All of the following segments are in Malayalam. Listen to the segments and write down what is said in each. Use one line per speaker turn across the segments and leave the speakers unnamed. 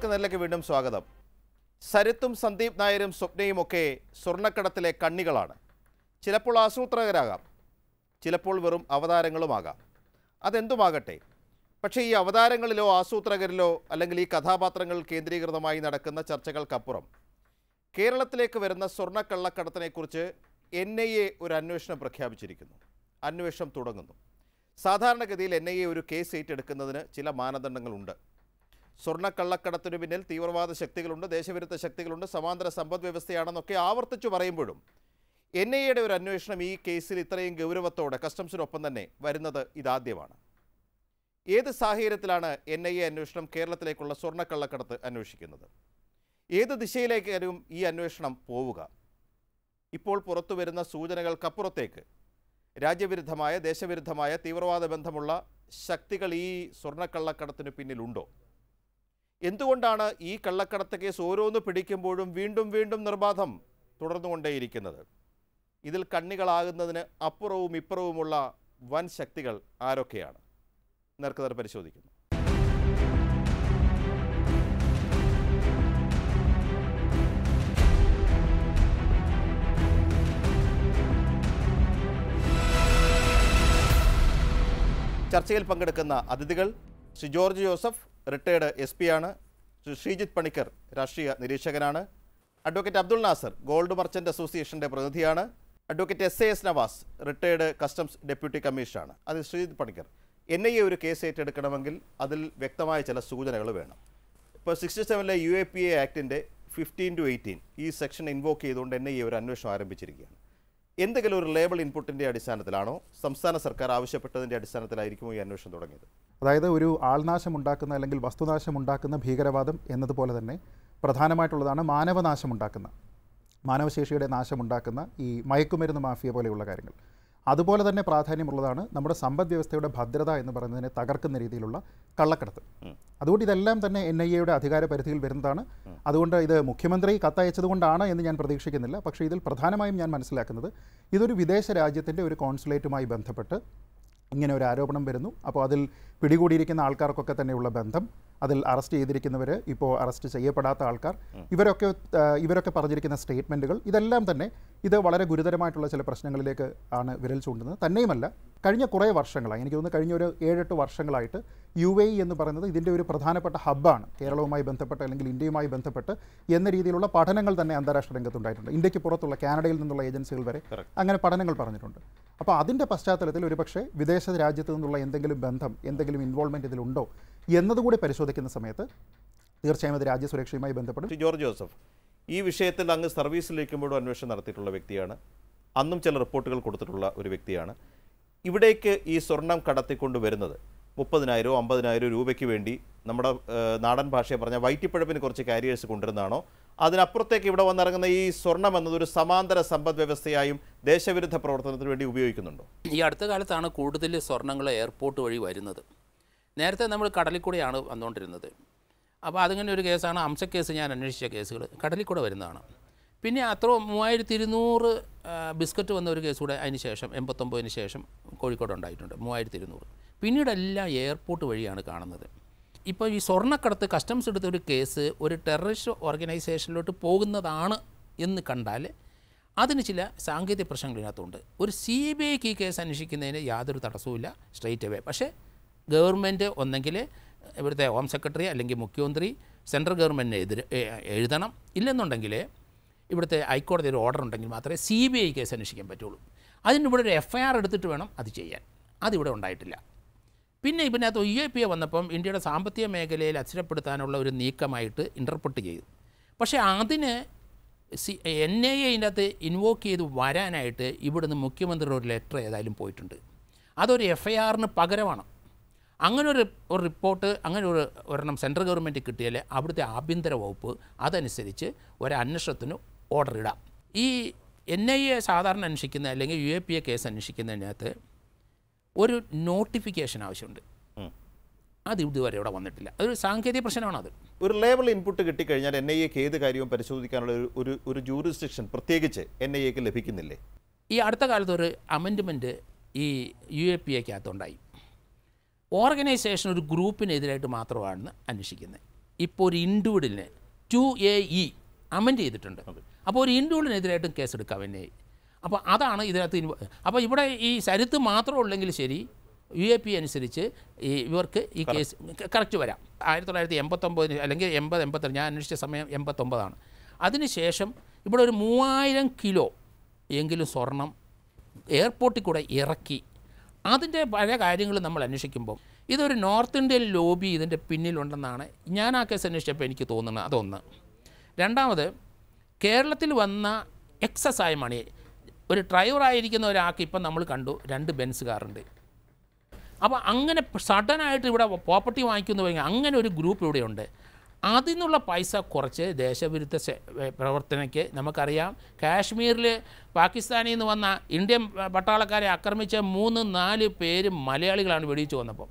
പ്രേക്ഷകർക്ക് നെല്ലയ്ക്ക് വീണ്ടും സ്വാഗതം സരിത്തും സന്ദീപ് നായരും സ്വപ്നയും ഒക്കെ സ്വർണ്ണക്കടത്തിലെ കണ്ണികളാണ് ചിലപ്പോൾ ആസൂത്രകരാകാം ചിലപ്പോൾ വെറും അവതാരങ്ങളുമാകാം അതെന്തുമാകട്ടെ പക്ഷേ ഈ അവതാരങ്ങളിലോ ആസൂത്രകരിലോ അല്ലെങ്കിൽ ഈ കഥാപാത്രങ്ങൾ കേന്ദ്രീകൃതമായി നടക്കുന്ന ചർച്ചകൾക്കപ്പുറം കേരളത്തിലേക്ക് വരുന്ന സ്വർണ്ണക്കള്ളക്കടത്തിനെക്കുറിച്ച് എൻ ഐ എ ഒരു അന്വേഷണം പ്രഖ്യാപിച്ചിരിക്കുന്നു അന്വേഷണം തുടങ്ങുന്നു സാധാരണഗതിയിൽ എൻ ഐ എ ഒരു കേസ് ഏറ്റെടുക്കുന്നതിന് ചില മാനദണ്ഡങ്ങളുണ്ട് സ്വർണ്ണക്കള്ളക്കടത്തിനു പിന്നിൽ തീവ്രവാദ ശക്തികളുണ്ട് ദേശവിരുദ്ധ ശക്തികളുണ്ട് സമാന്തര സമ്പദ് വ്യവസ്ഥയാണെന്നൊക്കെ ആവർത്തിച്ചു പറയുമ്പോഴും എൻ ഐ എയുടെ ഒരു അന്വേഷണം ഈ കേസിൽ ഇത്രയും ഗൗരവത്തോടെ കസ്റ്റംസിനൊപ്പം തന്നെ വരുന്നത് ഇതാദ്യമാണ് ഏത് സാഹചര്യത്തിലാണ് എൻ ഐ എ അന്വേഷണം കേരളത്തിലേക്കുള്ള സ്വർണ്ണക്കള്ളക്കടത്ത് അന്വേഷിക്കുന്നത് ഏത് ദിശയിലേക്കാരും ഈ അന്വേഷണം പോവുക ഇപ്പോൾ പുറത്തു വരുന്ന സൂചനകൾക്കപ്പുറത്തേക്ക് രാജ്യവിരുദ്ധമായ ദേശവിരുദ്ധമായ തീവ്രവാദ ബന്ധമുള്ള ശക്തികൾ ഈ സ്വർണ്ണക്കള്ളക്കടത്തിന് പിന്നിലുണ്ടോ എന്തുകൊണ്ടാണ് ഈ കള്ളക്കടത്ത് കേസ് ഓരോന്ന് പിടിക്കുമ്പോഴും വീണ്ടും വീണ്ടും നിർബാധം തുടർന്നുകൊണ്ടേയിരിക്കുന്നത് ഇതിൽ കണ്ണികളാകുന്നതിന് അപ്പുറവും ഇപ്പുറവുമുള്ള വൻ ശക്തികൾ ആരൊക്കെയാണ് നേർക്കുനേർ പരിശോധിക്കുന്നു ചർച്ചയിൽ പങ്കെടുക്കുന്ന അതിഥികൾ Shri George Joseph retired S P ആണ് ശ്രീ ശ്രീജിത്ത് പണിക്കർ രാഷ്ട്രീയ നിരീക്ഷകനാണ് advocate Abdul Nasar gold merchant അസോസിയേഷന്റെ പ്രതിനിധിയാണ് advocate S A S Navas retired customs deputy കമ്മീഷണറാണ് അത് Sreejith Panicker N I A ഒരു കേസ് ഏറ്റെടുക്കണമെങ്കിൽ അതിൽ വ്യക്തമായ ചില സൂചനകൾ വേണം ഇപ്പോൾ സിക്സ്റ്റി സെവനിലെ യു എ പി എ ആക്ടിൻ്റെ ഫിഫ്റ്റീൻ ടു എയ്റ്റീൻ ഈ സെക്ഷൻ ഇൻവോക്ക് ചെയ്തുകൊണ്ട് എൻ ഐ എ ഒരു അന്വേഷണം ആരംഭിച്ചിരിക്കുകയാണ് എന്തെങ്കിലും ഒരു ലേബൽ ഇൻപുട്ടിൻ്റെ അടിസ്ഥാനത്തിലാണോ സംസ്ഥാന സർക്കാർ ആവശ്യപ്പെട്ടതിൻ്റെ അടിസ്ഥാനത്തിലായിരിക്കുമോ ഈ അന്വേഷണം തുടങ്ങിയത്
അതായത് ഒരു ആൾനാശം ഉണ്ടാക്കുന്ന അല്ലെങ്കിൽ വസ്തുനാശം ഉണ്ടാക്കുന്ന ഭീകരവാദം എന്നതുപോലെ തന്നെ പ്രധാനമായിട്ടുള്ളതാണ് മാനവനാശം ഉണ്ടാക്കുന്ന മാനവശേഷിയുടെ നാശമുണ്ടാക്കുന്ന ഈ മയക്കുമരുന്ന് മാഫിയ പോലെയുള്ള കാര്യങ്ങൾ അതുപോലെ തന്നെ പ്രാധാന്യമുള്ളതാണ് നമ്മുടെ സമ്പദ് വ്യവസ്ഥയുടെ ഭദ്രത എന്ന് പറയുന്നതിനെ തകർക്കുന്ന രീതിയിലുള്ള കള്ളക്കടത്ത് അതുകൊണ്ട് ഇതെല്ലാം തന്നെ എൻ ഐ എയുടെ അധികാര പരിധിയിൽ വരുന്നതാണ് അതുകൊണ്ട് ഇത് മുഖ്യമന്ത്രി കത്തയച്ചതുകൊണ്ടാണ് എന്ന് ഞാൻ പ്രതീക്ഷിക്കുന്നില്ല പക്ഷേ ഇതിൽ പ്രധാനമായും ഞാൻ മനസ്സിലാക്കുന്നത് ഇതൊരു വിദേശ രാജ്യത്തിൻ്റെ ഒരു കോൺസുലേറ്റുമായി ബന്ധപ്പെട്ട് ഇങ്ങനെ ഒരു ആരോപണം വരുന്നു അപ്പോൾ അതിൽ പിടികൂടിയിരിക്കുന്ന ആൾക്കാർക്കൊക്കെ തന്നെയുള്ള ബന്ധം അതിൽ അറസ്റ്റ് ചെയ്തിരിക്കുന്നവർ ഇപ്പോൾ അറസ്റ്റ് ചെയ്യപ്പെടാത്ത ആൾക്കാർ ഇവരൊക്കെ ആ, ഇവരൊക്കെ പറഞ്ഞിരിക്കുന്ന സ്റ്റേറ്റ്മെൻറ്റുകൾ ഇതെല്ലാം തന്നെ ഇത് വളരെ ഗുരുതരമായിട്ടുള്ള ചില പ്രശ്നങ്ങളിലേക്ക് ആണ് വിരൽ ചൂണ്ടുന്നത് തന്നെയുമല്ല കഴിഞ്ഞ കുറേ വർഷങ്ങളായി എനിക്ക് തോന്നുന്നു കഴിഞ്ഞ ഒരു ഏഴെട്ട് വർഷങ്ങളായിട്ട് യു എ ഇ എന്ന് പറയുന്നത് ഇതിൻ്റെ ഒരു പ്രധാനപ്പെട്ട ഹബ്ബാണ് കേരളവുമായി ബന്ധപ്പെട്ട് അല്ലെങ്കിൽ ഇന്ത്യയുമായി ബന്ധപ്പെട്ട് എന്ന രീതിയിലുള്ള പഠനങ്ങൾ തന്നെ അന്താരാഷ്ട്ര രംഗത്തുണ്ടായിട്ടുണ്ട് ഇന്ത്യക്ക് പുറത്തുള്ള കാനഡയിൽ നിന്നുള്ള ഏജൻസികൾ വരെ അങ്ങനെ പഠനങ്ങൾ പറഞ്ഞിട്ടുണ്ട് അപ്പോൾ അതിൻ്റെ പശ്ചാത്തലത്തിൽ ഒരുപക്ഷെ വിദേശ രാജ്യത്ത് നിന്നുള്ള എന്തെങ്കിലും ബന്ധം എന്തെങ്കിലും ഇൻവോൾവ്മെൻറ്റ് ഇതിലുണ്ടോ എന്നതുകൂടി പരിശോധിക്കുന്ന സമയത്ത് തീർച്ചയായും അത് രാജ്യസുരക്ഷയുമായി ബന്ധപ്പെടും
ശ്രീ ജോർജ് ജോസഫ് ഈ വിഷയത്തിൽ അങ്ങ് സർവീസിലിരിക്കുമ്പോഴും അന്വേഷണം നടത്തിയിട്ടുള്ള വ്യക്തിയാണ് അന്നും ചില റിപ്പോർട്ടുകൾ കൊടുത്തിട്ടുള്ള ഒരു വ്യക്തിയാണ് ഇവിടേക്ക് ഈ സ്വർണം കടത്തിക്കൊണ്ട് വരുന്നത് മുപ്പതിനായിരോ അമ്പതിനായിരോ രൂപയ്ക്ക് വേണ്ടി നമ്മുടെ ഏഹ്, നാടൻ ഭാഷയെ പറഞ്ഞ വൈറ്റിപ്പഴപ്പിന് കുറച്ച് കാരിയേഴ്സ് കൊണ്ടുവരുന്നതാണോ അതിനപ്പുറത്തേക്ക് ഇവിടെ വന്നിറങ്ങുന്ന ഈ സ്വർണം എന്നത് ഒരു സമാന്തര സമ്പദ് വ്യവസ്ഥയായും ദേശവിരുദ്ധ പ്രവർത്തനത്തിന് വേണ്ടി ഉപയോഗിക്കുന്നുണ്ടോ
ഈ അടുത്ത കാലത്താണ് കൂടുതൽ സ്വർണ്ണങ്ങൾ എയർപോർട്ട് വഴി വരുന്നത് നേരത്തെ നമ്മൾ കടലിൽ കൂടെയാണ് വന്നുകൊണ്ടിരുന്നത് അപ്പോൾ അതിങ്ങനെ ഒരു കേസാണ് അംശക്കേസ് ഞാൻ അന്വേഷിച്ച കേസുകൾ കടലിൽ കൂടെ വരുന്നതാണ് പിന്നെ അത്ര മൂവായിരത്തി ഇരുന്നൂറ് ബിസ്ക്കറ്റ് വന്ന ഒരു കേസ് കൂടെ അതിന് ശേഷം എൺപത്തൊമ്പതിന് ശേഷം കോഴിക്കോട് ഉണ്ടായിട്ടുണ്ട് മൂവായിരത്തി ഇരുന്നൂറ് പിന്നീട് എല്ലാം എയർപോർട്ട് വഴിയാണ് കാണുന്നത് ഇപ്പോൾ ഈ സ്വർണ്ണക്കടത്ത് കസ്റ്റംസ് എടുത്ത ഒരു കേസ് ഒരു ടെററിസ്റ്റ് ഓർഗനൈസേഷനിലോട്ട് പോകുന്നതാണ് എന്ന് കണ്ടാൽ അതിന് ചില സാങ്കേതിക പ്രശ്നങ്ങൾ ഇതിനകത്തുണ്ട് ഒരു സി ബി ഐക്ക് ഈ കേസ് അന്വേഷിക്കുന്നതിന് യാതൊരു തടസ്സവുമില്ല സ്ട്രെയിറ്റ് അവേ പക്ഷേ ഗവൺമെൻറ് ഒന്നെങ്കിൽ ഇവിടുത്തെ ഹോം സെക്രട്ടറി അല്ലെങ്കിൽ മുഖ്യമന്ത്രി സെൻട്രൽ ഗവൺമെൻറ്റിന് എതിരെ എ- എഴുതണം ഇല്ലെന്നുണ്ടെങ്കിൽ ഇവിടുത്തെ ഹൈക്കോടതി ഒരു ഓർഡർ ഉണ്ടെങ്കിൽ മാത്രമേ സി ബി ഐ കേസ് അന്വേഷിക്കാൻ പറ്റുള്ളൂ അതിന് ഇവിടെ ഒരു എഫ് ഐ ആർ എടുത്തിട്ട് വേണം അത് ചെയ്യാൻ അതിവിടെ ഉണ്ടായിട്ടില്ല പിന്നെ ഇതിനകത്ത് യു എ പി എ വന്നപ്പം ഇന്ത്യയുടെ സാമ്പത്തിക മേഖലയിൽ അസ്ഥിരപ്പെടുത്താനുള്ള ഒരു നീക്കമായിട്ട് ഇൻ്റർപ്രട്ട് ചെയ്തു പക്ഷേ അതിന് സി എൻ ഐ എ ഇതിനകത്ത് ഇൻവോക്ക് ചെയ്ത് വരാനായിട്ട് ഇവിടുന്ന് മുഖ്യമന്ത്രിയുടെ ഒരു ലെറ്റർ ഏതായാലും പോയിട്ടുണ്ട് അതൊരു എഫ് ഐ ആറിന് പകരമാണ് അങ്ങനെ ഒരു ഒരു റിപ്പോർട്ട് അങ്ങനെ ഒരു ഒരെണ്ണം സെൻട്രൽ ഗവൺമെൻറ് കിട്ടിയാൽ അവിടുത്തെ ആഭ്യന്തര വകുപ്പ് അതനുസരിച്ച് ഒരു അന്വേഷണത്തിന് ഓർഡർ ഇടാം ഈ എൻ ഐ എ സാധാരണ അന്വേഷിക്കുന്ന അല്ലെങ്കിൽ U A P A case അന്വേഷിക്കുന്നതിനകത്ത് ഒരു നോട്ടിഫിക്കേഷൻ ആവശ്യമുണ്ട്
ഉം.
അത് ഇതുവരെ ഇവിടെ വന്നിട്ടില്ല അതൊരു സാങ്കേതിക പ്രശ്നമാണ് അത്
ഒരു ലേബൽ ഇൻപുട്ട് കിട്ടിക്കഴിഞ്ഞാൽ എൻ ഐ എക്ക് ഏത് കാര്യവും പരിശോധിക്കാനുള്ള ഒരു ഒരു ഒരു ജൂറിസ്ഡിക്ഷൻ പ്രത്യേകിച്ച് എൻ ഐ എക്ക് ലഭിക്കുന്നില്ലേ
ഈ അടുത്ത കാലത്ത് ഒരു അമെൻഡ്മെൻറ്റ് ഈ യു എ പി എക്കകത്തുണ്ടായി ഓർഗനൈസേഷൻ ഒരു ഗ്രൂപ്പിനെതിരായിട്ട് മാത്രമാണ് അന്വേഷിക്കുന്നത് ഇപ്പോൾ ഒരു ഇൻഡിവിഡലിനെ ടു എ ഇ അമെൻഡ് ചെയ്തിട്ടുണ്ട് അപ്പോൾ ഒരു ഇൻഡിവിഡലിനെതിരായിട്ടും കേസെടുക്കാം എന്നെ അപ്പോൾ അതാണ് ഇതിനകത്ത് ഇൻവ- അപ്പോൾ ഇവിടെ ഈ സരിത്ത് മാത്രം ഉള്ളെങ്കിൽ ശരി യു എ പി അനുസരിച്ച് ഈ ഇവർക്ക് ഈ കേസ് കറക്റ്റ് വരാം ആയിരത്തി തൊള്ളായിരത്തി എൺപത്തൊമ്പതിന് അല്ലെങ്കിൽ എൺപത് എൺപത്തെട്ട് ഞാൻ അന്വേഷിച്ച സമയം എൺപത്തൊമ്പതാണ് അതിനുശേഷം ഇവിടെ ഒരു മൂവായിരം കിലോ എങ്കിലും സ്വർണം എയർപോർട്ടിൽ കൂടെ ഇറക്കി അതിൻ്റെ പല കാര്യങ്ങൾ നമ്മൾ അന്വേഷിക്കുമ്പോൾ ഇതൊരു നോർത്ത് ഇന്ത്യൻ ലോബി ഇതിൻ്റെ പിന്നിലുണ്ടെന്നാണ് ഞാൻ ആ കേസ് അന്വേഷിച്ചപ്പോൾ എനിക്ക് തോന്നുന്നത് അതൊന്ന് രണ്ടാമത് കേരളത്തിൽ വന്ന എക്സസ് ആയ മണി ഒരു ഡ്രൈവറായിരിക്കുന്ന ഒരാൾക്ക് ഇപ്പം നമ്മൾ കണ്ടു രണ്ട് ബെൻസ് കാറുണ്ട് അപ്പോൾ അങ്ങനെ സഡനായിട്ട് ഇവിടെ പ്രോപ്പർട്ടി വാങ്ങിക്കുന്നു പറഞ്ഞാൽ അങ്ങനെ ഒരു ഗ്രൂപ്പ് ഇവിടെയുണ്ട് അതിൽ നിന്നുള്ള പൈസ കുറച്ച് ദേശവിരുദ്ധ സെ- ഏ, പ്രവർത്തനയ്ക്ക് നമുക്കറിയാം കാശ്മീരിൽ പാകിസ്ഥാനിൽ നിന്ന് വന്ന ഇന്ത്യൻ പട്ടാളക്കാരെ ആക്രമിച്ച മൂന്ന് നാല് പേര് മലയാളികളാണ് വെടിയിച്ചു വന്നപ്പോൾ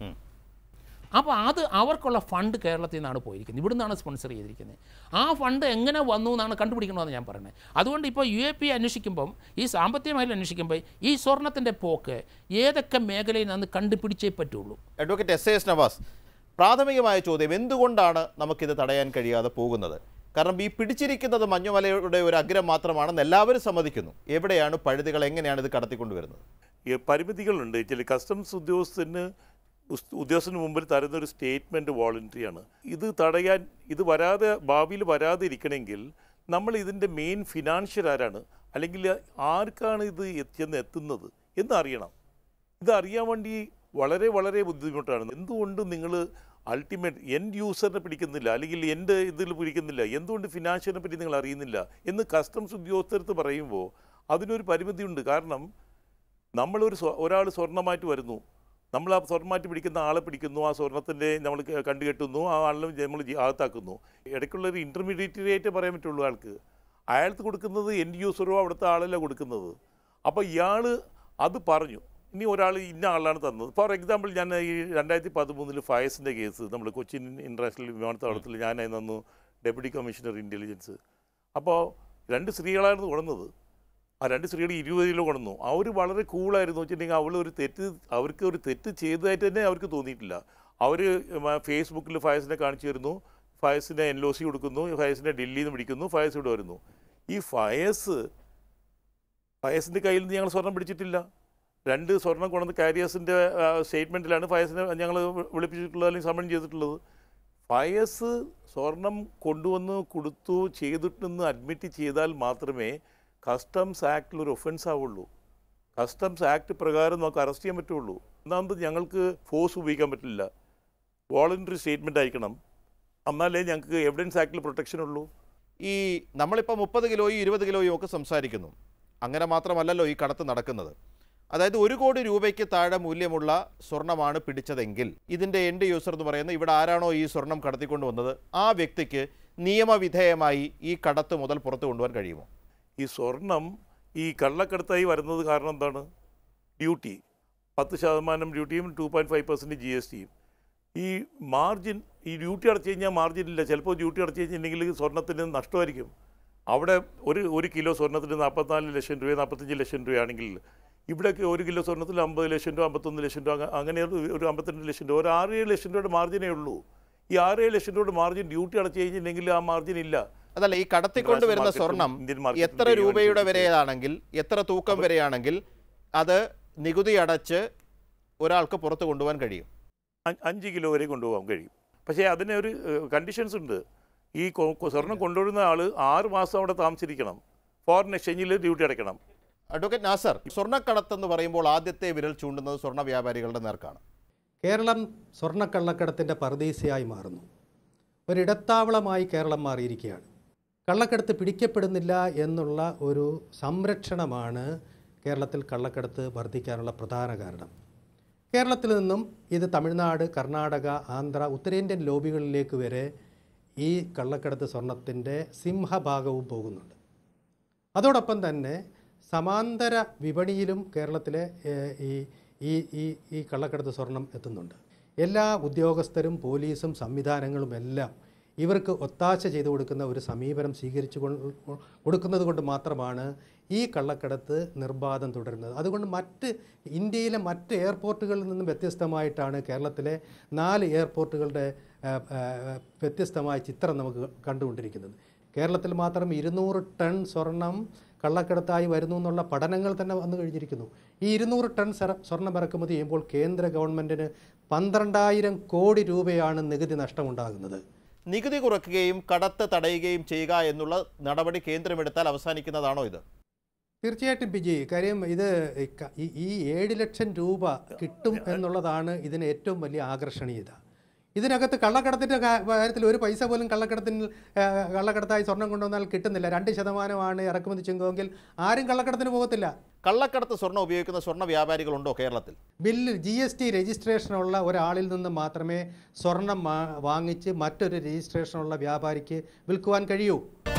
അപ്പോൾ അത് അവർക്കുള്ള ഫണ്ട് കേരളത്തിൽ നിന്നാണ് പോയിരിക്കുന്നത് ഇവിടെ നിന്നാണ് സ്പോൺസർ ചെയ്തിരിക്കുന്നത് ആ ഫണ്ട് എങ്ങനെ വന്നു എന്നാണ് കണ്ടുപിടിക്കണമെന്ന് ഞാൻ പറയുന്നത് അതുകൊണ്ട് ഇപ്പോൾ യു എ പി അന്വേഷിക്കുമ്പം ഈ സാമ്പത്തിക മേഖല അന്വേഷിക്കുമ്പോൾ ഈ സ്വർണത്തിൻ്റെ പോക്ക് ഏതൊക്കെ മേഖലയിൽ നിന്ന് കണ്ടുപിടിച്ചേ പറ്റുള്ളൂ
അഡ്വക്കേറ്റ് എസ് എസ് നവാസ് പ്രാഥമികമായ ചോദ്യം എന്തുകൊണ്ടാണ് നമുക്കിത് തടയാൻ കഴിയാതെ പോകുന്നത് കാരണം ഈ പിടിച്ചിരിക്കുന്നത് മഞ്ഞുമലയുടെ ഒരു അഗ്രം മാത്രമാണെന്ന് എല്ലാവരും സമ്മതിക്കുന്നു എവിടെയാണ് പഴുതുകൾ എങ്ങനെയാണ് ഇത് കടത്തിക്കൊണ്ടുവരുന്നത്
ഈ പരിമിതികളുണ്ട് ചില കസ്റ്റംസ് ഉദ്യോഗസ്ഥന് ഉസ്- ഉദ്യോഗസ്ഥന് മുമ്പിൽ തരുന്ന ഒരു സ്റ്റേറ്റ്മെൻറ്റ് വോളണ്ടറിയാണ് ഇത് തടയാൻ ഇത് വരാതെ ഭാവിയിൽ വരാതെ ഇരിക്കണമെങ്കിൽ നമ്മൾ ഇതിൻ്റെ മെയിൻ ഫിനാൻഷ്യൽ ആരാണ് അല്ലെങ്കിൽ ആർക്കാണ് ഇത് എത്തി- ചെന്ന് എത്തുന്നത് എന്ന് അറിയണം ഇത് അറിയാൻ വേണ്ടി വളരെ വളരെ ബുദ്ധിമുട്ടാണ് എന്തുകൊണ്ട് നിങ്ങൾ അൾട്ടിമേറ്റ് എൻഡ് യൂസറിനെ പിടിക്കുന്നില്ല അല്ലെങ്കിൽ എൻ്റെ ഇതിൽ പിടിക്കുന്നില്ല എന്തുകൊണ്ട് ഫിനാൻഷ്യലിനെ പറ്റി നിങ്ങൾ അറിയുന്നില്ല എന്ന് കസ്റ്റംസ് ഉദ്യോഗസ്ഥരത്ത് പറയുമ്പോൾ അതിനൊരു പരിമിതിയുണ്ട് കാരണം നമ്മളൊരു ഒരാൾ സ്വർണ്ണമായിട്ട് വരുന്നു നമ്മൾ ആ സ്വർണ്ണമായിട്ട് പിടിക്കുന്ന ആളെ പിടിക്കുന്നു ആ സ്വർണത്തിൻ്റെ നമ്മൾ ക- കണ്ടുകെട്ടുന്നു ആ ആളിനെ നമ്മൾ ജി- അകത്താക്കുന്നു ഇടയ്ക്കുള്ള ഒരു ഇൻ്റർമീഡിയറ്റ് ആയിട്ട് പറയാൻ പറ്റുള്ളൂ ആൾക്ക് അയാൾക്ക് കൊടുക്കുന്നത് എൻഡ് യൂസറോ അവിടുത്തെ ആളല്ല കൊടുക്കുന്നത് അപ്പോൾ ഇയാൾ അത് പറഞ്ഞു ഇനി ഒരാൾ ഇന്ന ആളാണ് തന്നത് ഫോർ എക്സാമ്പിൾ ഞാൻ ഈ രണ്ടായിരത്തി പതിമൂന്നിൽ ഫയസിൻ്റെ കേസ് നമ്മൾ കൊച്ചിൻ ഇൻ്റർനാഷണൽ വിമാനത്താവളത്തിൽ ഞാനായി നന്നു ഡെപ്യൂട്ടി കമ്മീഷണർ ഇൻ്റലിജൻസ് അപ്പോൾ രണ്ട് സ്ത്രീകളായിരുന്നു കൊടുന്നത് ആ രണ്ട് സ്ത്രീകൾ ഇരുപത് കിലോ കൊണ്ടുവന്നു അവർ വളരെ കൂളായിരുന്നു വെച്ചിട്ടുണ്ടെങ്കിൽ അവൾ ഒരു തെറ്റ് അവർക്ക് ഒരു തെറ്റ് ചെയ്തതായിട്ട് തന്നെ അവർക്ക് തോന്നിയിട്ടില്ല അവർ ഫേസ്ബുക്കിൽ ഫയസിനെ കാണിച്ചു തരുന്നു ഫയസിനെ എൻ ഒ സി കൊടുക്കുന്നു ഫയസിനെ ഡൽഹിയിൽ നിന്ന് പിടിക്കുന്നു ഫയസ് ഇവിടെ വരുന്നു ഈ ഫയസ് ഫയസിൻ്റെ കയ്യിൽ നിന്ന് ഞങ്ങൾ സ്വർണം പിടിച്ചിട്ടില്ല രണ്ട് സ്വർണം കൊണ്ടുവന്ന് കാരിയേഴ്സിൻ്റെ സ്റ്റേറ്റ്മെൻറ്റിലാണ് ഫയസിനെ ഞങ്ങൾ വിളിപ്പിച്ചിട്ടുള്ളത് അല്ലെങ്കിൽ സമൺ ചെയ്തിട്ടുള്ളത് ഫയസ് സ്വർണം കൊണ്ടുവന്ന് കൊടുത്തു ചെയ്തിട്ടെന്ന് അഡ്മിറ്റ് ചെയ്താൽ മാത്രമേ കസ്റ്റംസ് ആക്ടിൽ ഒരു ഒഫൻസ് ആവുള്ളൂ കസ്റ്റംസ് ആക്ട് പ്രകാരം നമുക്ക് അറസ്റ്റ് ചെയ്യാൻ പറ്റുള്ളൂ ഒന്നാമത് ഞങ്ങൾക്ക് ഫോഴ്സ് ഉപയോഗിക്കാൻ പറ്റില്ല വോളണ്ടറി സ്റ്റേറ്റ്മെൻ്റ് ആയിരിക്കണം എന്നാലേ ഞങ്ങൾക്ക് എവിഡൻസ് ആക്ടിൽ പ്രൊട്ടക്ഷൻ ഉള്ളൂ
ഈ നമ്മളിപ്പോൾ മുപ്പത് കിലോയും ഇരുപത് കിലോയും ഒക്കെ സംസാരിക്കുന്നു അങ്ങനെ മാത്രമല്ലല്ലോ ഈ കടത്ത് നടക്കുന്നത് അതായത് ഒരു കോടി രൂപയ്ക്ക് താഴെ മൂല്യമുള്ള സ്വർണ്ണമാണ് പിടിച്ചതെങ്കിൽ ഇതിൻ്റെ എൻഡ് യൂസർ എന്ന് പറയുന്ന ഇവിടെ ആരാണോ ഈ സ്വർണം കടത്തിക്കൊണ്ട് വന്നത് ആ വ്യക്തിക്ക് നിയമവിധേയമായി ഈ കടത്ത് മുതൽ പുറത്തു കൊണ്ടുപോകാൻ കഴിയുമോ
ഈ സ്വർണം ഈ കള്ളക്കടത്തായി വരുന്നത് കാരണം എന്താണ് ഡ്യൂട്ടി പത്ത് ശതമാനം ഡ്യൂട്ടിയും two point five percent G S ടിയും ഈ മാർജിൻ ഈ ഡ്യൂട്ടി അടച്ചു കഴിഞ്ഞാൽ മാർജിൻ ഇല്ല ചിലപ്പോൾ ഡ്യൂട്ടി അടച്ചു കഴിഞ്ഞിട്ടുണ്ടെങ്കിൽ സ്വർണ്ണത്തിന് നഷ്ടമായിരിക്കും അവിടെ ഒരു ഒരു കിലോ സ്വർണ്ണത്തിന് നാൽപ്പത്തിനാല് ലക്ഷം രൂപ നാൽപ്പത്തഞ്ച് ലക്ഷം രൂപയാണെങ്കിൽ ഇവിടെയൊക്കെ ഒരു കിലോ സ്വർണ്ണത്തിൽ അമ്പത് ലക്ഷം രൂപ അമ്പത്തൊന്ന് ലക്ഷം രൂപ അങ്ങ- അങ്ങനെ ഒരു- ഒരു അമ്പത്തിരണ്ട് ലക്ഷം രൂപ ഒരു ആറ് ഏഴ് ലക്ഷം രൂപയുടെ മാർജിനേ ഉള്ളൂ ഈ ആറ് ഏഴ് ലക്ഷം രൂപയുടെ മാർജിൻ ഡ്യൂട്ടി അടച്ചു കഴിഞ്ഞിട്ടുണ്ടെങ്കിൽ ആ മാർജിൻ ഇല്ല
അതല്ല ഈ കടത്തിക്കൊണ്ട് വരുന്ന
മാർക്കറ്റും
സ്വർണം
ഇന്ത്യൻ മാർക്കറ്റും
എത്ര
തീരുമാനിച്ചു
രൂപയുടെ
കൊടുത്തത്.
വരെയാണെങ്കിൽ എത്ര തൂക്കം വരെയാണെങ്കിൽ അത് നികുതി അടച്ച് ഒരാൾക്ക് പുറത്ത് കൊണ്ടുപോകാൻ കഴിയും
അ- അഞ്ച് കിലോ വരെ കൊണ്ടുപോകാൻ കഴിയും പക്ഷേ അതിന് ഒരു കണ്ടീഷൻസ് ഉണ്ട് ഈ കൊ- കൊ- സ്വർണം കൊണ്ടുവരുന്ന ആൾ ആറ് മാസം അവിടെ താമസിച്ചിരിക്കണം ഫോറിൻ എക്സ്ചേഞ്ചിൽ ഡ്യൂട്ടി അടയ്ക്കണം
അഡ്വക്കേറ്റ് നാസർ സ്വർണ്ണക്കടത്തെന്ന് പറയുമ്പോൾ ആദ്യത്തെ വിരൽ ചൂണ്ടുന്നത് സ്വർണ്ണ വ്യാപാരികളുടെ നേർക്കാണ്
കേരളം സ്വർണ്ണക്കള്ളക്കടത്തിൻ്റെ പർദീസയായി മാറുന്നു ഒരിടത്താവളമായി കേരളം മാറിയിരിക്കുകയാണ് കള്ളക്കടത്ത് പിടിക്കപ്പെടുന്നില്ല എന്നുള്ള ഒരു സംരക്ഷണമാണ് കേരളത്തിൽ കള്ളക്കടത്ത് വർദ്ധിക്കാനുള്ള പ്രധാന കാരണം കേരളത്തിൽ നിന്നും ഇത് തമിഴ്നാട് കർണാടക ആന്ധ്ര ഉത്തരേന്ത്യൻ ലോബികളിലേക്ക് വരെ ഈ കള്ളക്കടത്ത് സ്വർണത്തിൻ്റെ സിംഹഭാഗവും പോകുന്നുണ്ട് അതോടൊപ്പം തന്നെ സമാന്തര വിപണിയിലും കേരളത്തിലെ ഏഹ്, ഈ ഈ ഈ ഈ കള്ളക്കടത്ത് സ്വർണം എത്തുന്നുണ്ട് എല്ലാ ഉദ്യോഗസ്ഥരും പോലീസും സംവിധാനങ്ങളും എല്ലാം ഇവർക്ക് ഒത്താശ ചെയ്തു കൊടുക്കുന്ന ഒരു സമീപനം സ്വീകരിച്ചു കൊ- കൊടുക്കുന്നത് കൊണ്ട് മാത്രമാണ് ഈ കള്ളക്കടത്ത് നിർബാധം തുടരുന്നത് അതുകൊണ്ട് മറ്റ് ഇന്ത്യയിലെ മറ്റ് എയർപോർട്ടുകളിൽ നിന്നും വ്യത്യസ്തമായിട്ടാണ് കേരളത്തിലെ നാല് എയർപോർട്ടുകളുടെ ആ, ആ, വ്യത്യസ്തമായ ചിത്രം നമുക്ക് കണ്ടുകൊണ്ടിരിക്കുന്നത് കേരളത്തിൽ മാത്രം ഇരുന്നൂറ് ടൺ സ്വർണം കള്ളക്കടത്തായി വരുന്നു എന്നുള്ള പഠനങ്ങൾ തന്നെ വന്നു കഴിഞ്ഞിരിക്കുന്നു ഈ ഇരുന്നൂറ് ടൺ സര- സ്വർണം ഇറക്കുമതി ചെയ്യുമ്പോൾ കേന്ദ്ര ഗവൺമെൻറ്റിന് പന്ത്രണ്ടായിരം കോടി രൂപയാണ് നികുതി നഷ്ടമുണ്ടാകുന്നത്
നികുതി കുറയ്ക്കുകയും കടത്ത് തടയുകയും ചെയ്യുക എന്നുള്ള നടപടി കേന്ദ്രമെടുത്താൽ അവസാനിക്കുന്നതാണോ ഇത്
തീർച്ചയായിട്ടും പിജി കാര്യം ഇത് ഈ ക- ഈ- ഈ ഏഴ് ലക്ഷം രൂപ കിട്ടും എന്നുള്ളതാണ് ഇതിന് ഏറ്റവും വലിയ ആകർഷണീയത ഇതിനകത്ത് കള്ളക്കടത്തിൻ്റെ കാ- കാര്യത്തിൽ ഒരു പൈസ പോലും കള്ളക്കടത്തിന് ആ, കള്ളക്കടത്തായി സ്വർണം കൊണ്ടുവന്നാൽ കിട്ടുന്നില്ല രണ്ട് ശതമാനമാണ് ഇറക്കുമതി ചുങ്കമെങ്കിൽ ആരും കള്ളക്കടത്തിന് പോകത്തില്ല
കള്ളക്കടത്ത് സ്വർണ്ണം ഉപയോഗിക്കുന്ന സ്വർണ്ണ വ്യാപാരികളുണ്ടോ കേരളത്തിൽ
ബില്ല് ജി എസ് ടി രജിസ്ട്രേഷനുള്ള ഒരാളിൽ നിന്ന് മാത്രമേ സ്വർണം വാ- വാങ്ങിച്ച് മറ്റൊരു രജിസ്ട്രേഷനുള്ള വ്യാപാരിക്ക് വിൽക്കുവാൻ കഴിയൂ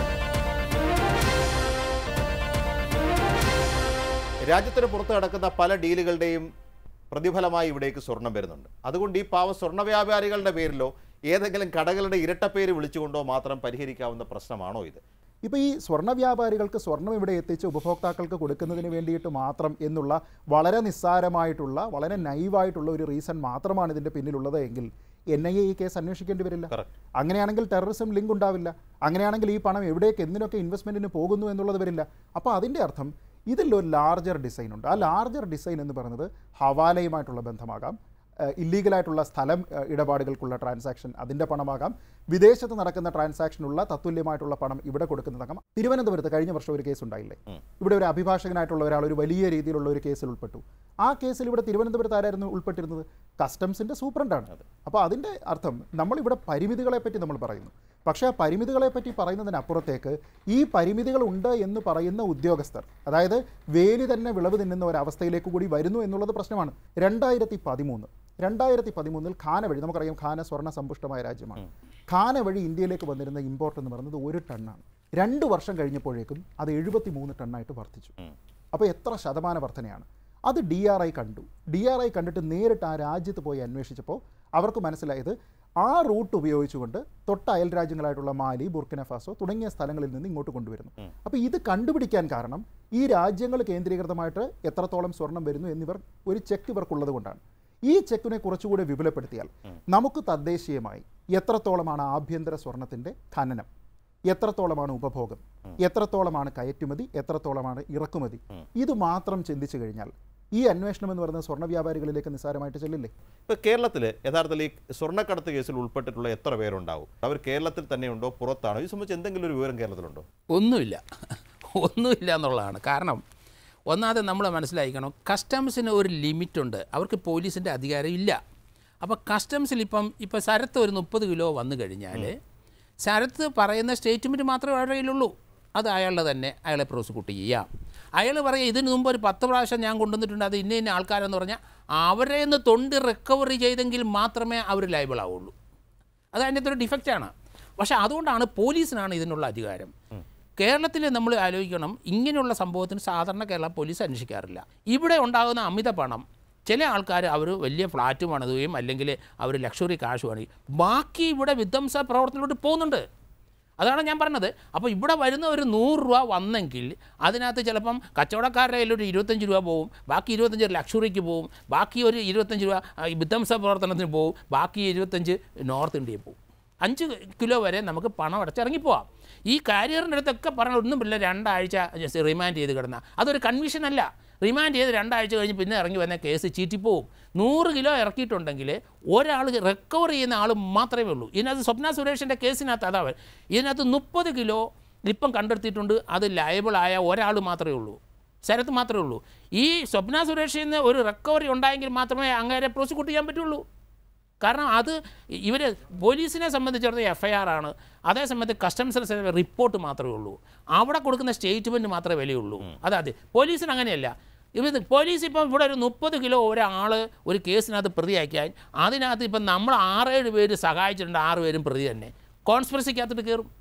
രാജ്യത്തിന് പുറത്ത് നടക്കുന്ന പല ഡീലുകളുടെയും പ്രതിഫലമായി ഇവിടേക്ക് സ്വർണം വരുന്നുണ്ട് അതുകൊണ്ട് ഈ പാവ സ്വർണ്ണ വ്യാപാരികളുടെ പേരിലോ ഏതെങ്കിലും കടകളുടെ ഇരട്ടപ്പേര് വിളിച്ചുകൊണ്ടോ മാത്രം പരിഹരിക്കാവുന്ന പ്രശ്നമാണോ ഇത്
ഇപ്പോൾ ഈ സ്വർണ്ണ വ്യാപാരികൾക്ക് സ്വർണം ഇവിടെ എത്തിച്ച് ഉപഭോക്താക്കൾക്ക് കൊടുക്കുന്നതിന് വേണ്ടിയിട്ട് മാത്രം എന്നുള്ള വളരെ നിസ്സാരമായിട്ടുള്ള വളരെ നൈവായിട്ടുള്ള ഒരു റീസൺ മാത്രമാണ് ഇതിൻ്റെ പിന്നിലുള്ളത് എങ്കിൽ എൻ ഐ എ ഈ കേസ് അന്വേഷിക്കേണ്ടി വരില്ല
Correct.
അങ്ങനെയാണെങ്കിൽ ടെററിസം ലിങ്ക് ഉണ്ടാവില്ല അങ്ങനെയാണെങ്കിൽ ഈ പണം എവിടേക്ക് എന്തിനൊക്കെ ഇൻവെസ്റ്റ്മെൻറ്റിന് പോകുന്നു എന്നുള്ളത് വരില്ല അപ്പോൾ അതിൻ്റെ അർത്ഥം ഇതിലൊരു ലാർജർ ഡിസൈൻ ഉണ്ട് ആ ലാർജർ ഡിസൈൻ എന്ന് പറയുന്നത് ഹവാലയുമായിട്ടുള്ള ബന്ധമാകാം ഇല്ലീഗലായിട്ടുള്ള സ്ഥലം ഏഹ്, ഇടപാടുകൾക്കുള്ള ട്രാൻസാക്ഷൻ അതിൻ്റെ പണമാകാം വിദേശത്ത് നടക്കുന്ന ട്രാൻസാക്ഷനുള്ള തത്തുല്യമായിട്ടുള്ള പണം ഇവിടെ കൊടുക്കുന്നതാകാം തിരുവനന്തപുരത്ത് കഴിഞ്ഞ വർഷം ഒരു കേസ് ഉണ്ടായില്ലേ ഇവിടെ ഒരു അഭിഭാഷകനായിട്ടുള്ള ഒരാൾ ഒരു വലിയ രീതിയിലുള്ള ഒരു കേസിൽ ഉൾപ്പെട്ടു ആ കേസിൽ ഇവിടെ തിരുവനന്തപുരത്ത് ആരായിരുന്നു ഉൾപ്പെട്ടിരുന്നത് കസ്റ്റംസിൻ്റെ സൂപ്രണ്ടാണ് അപ്പോൾ അതിൻ്റെ അർത്ഥം നമ്മളിവിടെ പരിമിതികളെ പറ്റി നമ്മൾ പറയുന്നു പക്ഷേ ആ പരിമിതികളെ പറ്റി പറയുന്നതിനപ്പുറത്തേക്ക് ഈ പരിമിതികൾ ഉണ്ട് എന്ന് പറയുന്ന ഉദ്യോഗസ്ഥർ അതായത് വേലി തന്നെ വിളവ് തിന്നുന്ന ഒരവസ്ഥയിലേക്ക് കൂടി വരുന്നു എന്നുള്ളത് പ്രശ്നമാണ് രണ്ടായിരത്തി പതിമൂന്ന് രണ്ടായിരത്തി പതിമൂന്നിൽ ഖാന വഴി നമുക്കറിയാം ഖാന സ്വർണ്ണ സമ്പുഷ്ടമായ രാജ്യമാണ് ഖാന വഴി ഇന്ത്യയിലേക്ക് വന്നിരുന്ന ഇമ്പോർട്ട് എന്ന് പറയുന്നത് ഒരു ടണ്ണാണ് രണ്ട് വർഷം കഴിഞ്ഞപ്പോഴേക്കും അത് എഴുപത്തി മൂന്ന് ടണ്ണായിട്ട് വർദ്ധിച്ചു അപ്പോൾ എത്ര ശതമാന വർധനയാണ് അത് ഡി ആർ ഐ കണ്ടു ഡി ആർ ഐ കണ്ടിട്ട് നേരിട്ട് ആ രാജ്യത്ത് പോയി അന്വേഷിച്ചപ്പോൾ അവർക്ക് മനസ്സിലായത് ആ റൂട്ട് ഉപയോഗിച്ചുകൊണ്ട് തൊട്ട അയൽ രാജ്യങ്ങളായിട്ടുള്ള മാലി ബുർക്കിന ഫാസോ തുടങ്ങിയ സ്ഥലങ്ങളിൽ നിന്ന് ഇങ്ങോട്ട് കൊണ്ടുവരുന്നു അപ്പോൾ ഇത് കണ്ടുപിടിക്കാൻ കാരണം ഈ രാജ്യങ്ങൾ കേന്ദ്രീകൃതമായിട്ട് എത്രത്തോളം സ്വർണം വരുന്നു എന്നിവർ ഒരു ചെക്ക് ഇവർക്കുള്ളത് കൊണ്ടാണ് ഈ ചെക്കിനെ കുറച്ചുകൂടി വിപുലപ്പെടുത്തിയാൽ നമുക്ക് തദ്ദേശീയമായി എത്രത്തോളമാണ് ആഭ്യന്തര സ്വർണത്തിൻ്റെ ഖനനം എത്രത്തോളമാണ് ഉപഭോഗം എത്രത്തോളമാണ് കയറ്റുമതി എത്രത്തോളമാണ് ഇറക്കുമതി ഇത് മാത്രം ചിന്തിച്ചു കഴിഞ്ഞാൽ ഈ അന്വേഷണം എന്ന് പറയുന്നത് സ്വർണ്ണ വ്യാപാരികളിലേക്ക് നിസ്സാരമായിട്ട് ചെല്ലില്ലേ
ഇപ്പോൾ കേരളത്തിൽ യഥാർത്ഥത്തിൽ ഈ സ്വർണ്ണക്കടത്ത് കേസിൽ ഉൾപ്പെട്ടിട്ടുള്ള എത്ര പേരുണ്ടാവും അവർ കേരളത്തിൽ തന്നെയുണ്ടോ പുറത്താണോ ഈ സംബന്ധിച്ച് എന്തെങ്കിലും ഒരു വിവരം കേരളത്തിലുണ്ടോ
ഒന്നുമില്ല ഒന്നുമില്ല എന്നുള്ളതാണ് കാരണം ഒന്നാമത് നമ്മൾ മനസ്സിലാക്കണം കസ്റ്റംസിന് ഒരു ലിമിറ്റുണ്ട് അവർക്ക് പോലീസിൻ്റെ അധികാരം ഇല്ല അപ്പോൾ കസ്റ്റംസിൽ ഇപ്പം ഇപ്പോൾ ശരത്ത് ഒരു മുപ്പത് കിലോ വന്നു കഴിഞ്ഞാൽ ശരത്ത് പറയുന്ന സ്റ്റേറ്റ്മെൻറ്റ് മാത്രമേ അവരുടെ കയ്യിലുള്ളൂ അത് അയാളുടെ തന്നെ അയാളെ പ്രോസിക്യൂട്ട് ചെയ്യാം അയാൾ പറയുക ഇതിന് മുമ്പ് ഒരു പത്ത് പ്രാവശ്യം ഞാൻ കൊണ്ടുവന്നിട്ടുണ്ട് അത് ഇന്ന ഇന്ന ആൾക്കാരെന്ന് പറഞ്ഞാൽ അവരെ നിന്ന് തൊണ്ട് റിക്കവറി ചെയ്തെങ്കിൽ മാത്രമേ അവർ ലൈബിൾ ആവുള്ളൂ അത് അതിൻ്റെ ഒരു ഡിഫക്റ്റാണ് പക്ഷേ അതുകൊണ്ടാണ് പോലീസിനാണ് ഇതിനുള്ള അധികാരം കേരളത്തിൽ നമ്മൾ ആലോചിക്കണം ഇങ്ങനെയുള്ള സംഭവത്തിന് സാധാരണ കേരള പോലീസ് അന്വേഷിക്കാറില്ല ഇവിടെ ഉണ്ടാകുന്ന അമിത പണം ചില ആൾക്കാർ അവർ വലിയ ഫ്ലാറ്റ് പണിതുകയും അല്ലെങ്കിൽ അവർ ലക്ഷറി കാശ് പണി ബാക്കി ഇവിടെ വിധ്വംസ പ്രവർത്തനത്തിലോട്ട് പോകുന്നുണ്ട് അതാണ് ഞാൻ പറഞ്ഞത് അപ്പോൾ ഇവിടെ വരുന്ന ഒരു നൂറ് രൂപ വന്നെങ്കിൽ അതിനകത്ത് ചിലപ്പം കച്ചവടക്കാരുടെ കയ്യിൽ ഒരു ഇരുപത്തഞ്ച് രൂപ പോവും ബാക്കി ഇരുപത്തഞ്ച് ലക്ഷറിക്ക് പോവും ബാക്കി ഒരു ഇരുപത്തഞ്ച് രൂപ ആ, ഈ വിധ്വംസ പ്രവർത്തനത്തിന് പോവും ബാക്കി ഇരുപത്തഞ്ച് നോർത്ത് ഇന്ത്യയിൽ പോവും അഞ്ച് കിലോ വരെ നമുക്ക് പണം അടച്ചിറങ്ങിപ്പോവാം ഈ കാരിയറിൻ്റെ അടുത്തൊക്കെ പറഞ്ഞ ഒന്നുമില്ല രണ്ടാഴ്ച ജസ്റ്റ് റിമാൻഡ് ചെയ്ത് കിടന്ന അതൊരു കൺവിഷൻ അല്ല റിമാൻഡ് ചെയ്ത് രണ്ടാഴ്ച കഴിഞ്ഞ് പിന്നെ ഇറങ്ങി വന്ന കേസ് ചീറ്റിപ്പോവും നൂറ് കിലോ ഇറക്കിയിട്ടുണ്ടെങ്കിൽ ഒരാൾ റിക്കവർ ചെയ്യുന്ന ആൾ മാത്രമേ ഉള്ളൂ ഇതിനകത്ത് സ്വപ്ന സുരേഷിൻ്റെ കേസിനകത്ത് അതാ ഇതിനകത്ത് മുപ്പത് കിലോ ഇപ്പം കണ്ടെടുത്തിട്ടുണ്ട് അത് ലയബിളായ ഒരാൾ മാത്രമേ ഉള്ളൂ ശരത്ത് മാത്രമേ ഉള്ളൂ ഈ സ്വപ്ന സുരേഷിൽ നിന്ന് ഒരു റിക്കവറി ഉണ്ടായെങ്കിൽ മാത്രമേ അങ്ങേരെ പ്രോസിക്യൂട്ട് ചെയ്യാൻ പറ്റുള്ളൂ കാരണം അത് ഇവർ പോലീസിനെ സംബന്ധിച്ചിടത്തോളം എഫ് ഐ ആർ ആണ് അതേസമയത്ത് കസ്റ്റംസ് റിപ്പോർട്ട് മാത്രമേ ഉള്ളൂ അവിടെ കൊടുക്കുന്ന സ്റ്റേറ്റ്മെൻറ്റ് മാത്രമേ വിലയുള്ളൂ അതായത് പോലീസിന് അങ്ങനെയല്ല ഇവർ പോലീസ് ഇപ്പം ഇവിടെ ഒരു മുപ്പത് കിലോ ഒരാൾ ഒരു കേസിനകത്ത് പ്രതിയാക്കിയാൽ അതിനകത്ത് ഇപ്പം നമ്മൾ ആറേഴ് പേര് സഹായിച്ചിട്ടുണ്ട് ആറ് പേരും പ്രതി തന്നെ കോൺസ്പിറസിക്കകത്തിട്ട് കയറും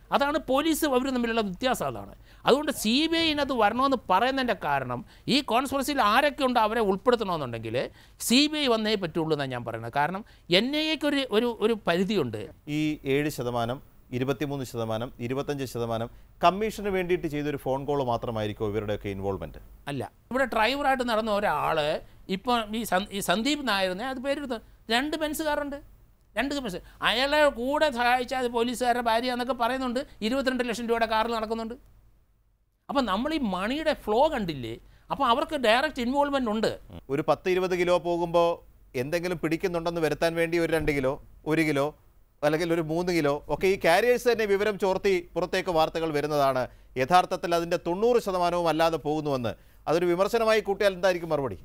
അതാണ് പോലീസ് അവർ തമ്മിലുള്ള വ്യത്യാസം അതാണ് അതുകൊണ്ട് സി ബി ഐനകത്ത് വരണമെന്ന് പറയുന്നതിൻ്റെ കാരണം ഈ കോൺസ്പിറസിയിൽ ആരൊക്കെ ഉണ്ട് അവരെ ഉൾപ്പെടുത്തണമെന്നുണ്ടെങ്കിൽ സി ബി ഐ വന്നേ പറ്റുള്ളൂ എന്നാണ് ഞാൻ പറയുന്നത് കാരണം എൻ ഐ എക്ക് ഒരു ഒരു ഒരു പരിധിയുണ്ട്
ഈ ഏഴ് ശതമാനം ഇരുപത്തിമൂന്ന് ശതമാനം ഇരുപത്തഞ്ച് ശതമാനം കമ്മീഷന് വേണ്ടിയിട്ട് ചെയ്തൊരു ഫോൺ കോൾ മാത്രമായിരിക്കും ഇവരുടെയൊക്കെ ഇൻവോൾവ്മെൻറ്റ്
അല്ല ഇവിടെ ഡ്രൈവറായിട്ട് നടന്ന ഒരാൾ ഇപ്പോൾ ഈ സന്- ഈ സന്ദീപ് നായറിനെ അത് പേരെടുത്ത് രണ്ട് ബെൻസുകാരുണ്ട് രണ്ട് ബെൻസ് അയാളെ കൂടെ സഹായിച്ച അത് പോലീസുകാരുടെ ഭാര്യ എന്നൊക്കെ പറയുന്നുണ്ട് ഇരുപത്തിരണ്ട് ലക്ഷം രൂപയുടെ കാറിൽ നടക്കുന്നുണ്ട് അപ്പം നമ്മൾ ഈ മണിയുടെ ഫ്ലോ കണ്ടില്ലേ അപ്പോൾ അവർക്ക് ഡയറക്റ്റ് ഇൻവോൾവ്മെൻ്റ് ഉണ്ട്
ഒരു പത്ത് ഇരുപത് കിലോ പോകുമ്പോൾ എന്തെങ്കിലും പിടിക്കുന്നുണ്ടെന്ന് വരുത്താൻ വേണ്ടി ഒരു രണ്ട് കിലോ ഒരു കിലോ അല്ലെങ്കിൽ ഒരു മൂന്ന് കിലോ ഒക്കെ ഈ കാരിയേഴ്സ് തന്നെ വിവരം ചോർത്തി പുറത്തേക്ക് വാർത്തകൾ വരുന്നതാണ് യഥാർത്ഥത്തിൽ അതിൻ്റെ തൊണ്ണൂറ് ശതമാനവും അല്ലാതെ പോകുന്നുവെന്ന് അതൊരു വിമർശനമായി കൂട്ടിയാൽ എന്തായിരിക്കും മറുപടി